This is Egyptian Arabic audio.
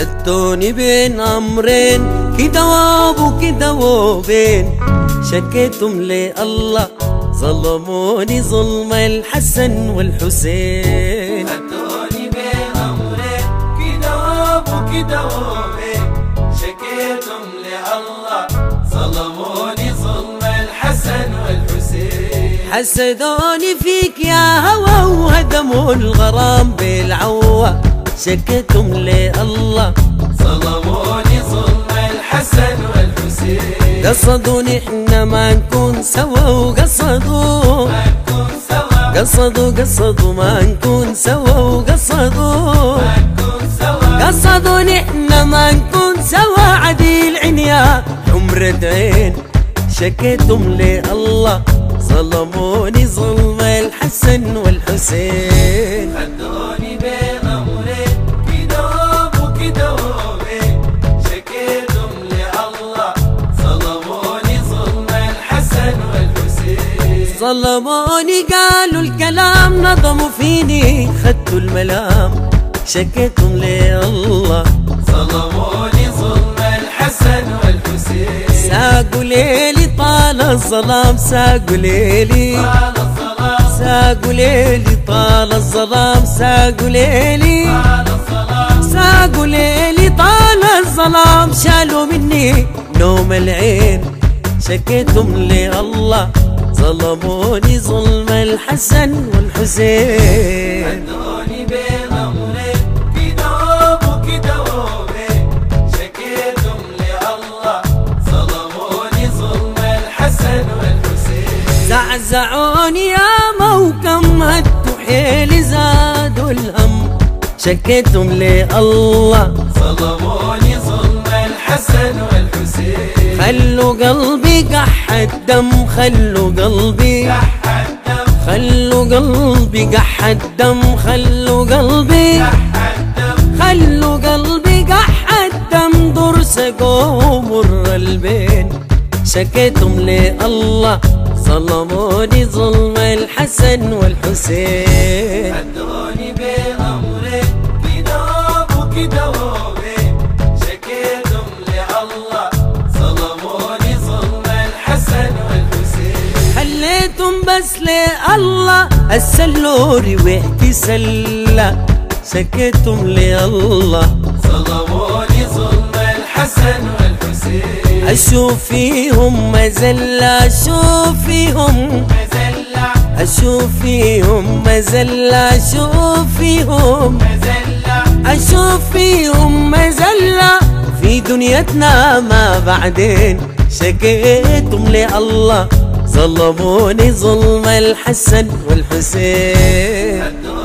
خدتوني بين امرين كده وابو كده وبين شكيتم لي الله ظلموني ظلم الحسن والحسين خدتوني بين امرين كده وابو كده وبين شكيتم لله ظلموني ظلم الحسن والحسين حسدوني فيك يا هوى وهدموا الغرام بالعوة شكيتم لي الله ظلموني ظلم الحسن والحسين قصدوني احنا ما نكون سوا وقصدوا ما نكون سوا قصدوا قصدوا ما نكون سوا وقصدوا ما نكون سوا قصدوني احنا ما نكون سوا عديل عنيا حمرة عين شكيتم لي الله ظلموني ظلم الحسن والحسين خدوني بين امرين كده وابو كده وبين شكيتم لله ظلموني ظلم الحسن والحسين ظلموني قالوا الكلام نظموا فيني خدتوا الملام شكيتم لي الله ظلموني ظلم الحسن والحسين ساقوا ليلي طال الظلام ساقوا ليلي على الصلاة ساقوا ليلي طال الظلام ساقوا ليلي على الصلاة ساقوا ليلي طال الظلام شالوا مني نوم العين شكيتم لي الله ظلموني ظلم الحسن والحسين خدوني بين امرين كده وابو كده وبين شكيتم لله ظلموني ظلم الحسن والحسين زعزعوني يا موكم هدوا حيلي زادوا الهم شكيتم لي الله ظلموني ظلم الحسن والحسين خلوا قلبي قح الدم خلوا قلبي كح الدم خلوا قلبي قح الدم خلوا قلبي كح الدم خلوا قلبي قح الدم درسقوا مر البين شكيتم لي الله ظلموني ظلم الحسن والحسين خدوني بين امرين كده وابو كده وبين شكيتم لله ظلموني ظلم الحسن والحسين خليتم بس لي الله السلوري ويحكي سلة شكيتم لي الله ظلموني ظلم الحسن والحسين أشوف فيهم مزلة أشوف فيهم مزلع أشوف فيهم مزلة أشوف فيهم مزلع أشوف فيهم مزلة في دنيتنا ما بعدين شكيتم لي الله ظلموني ظلم الحسن والحسين خدوني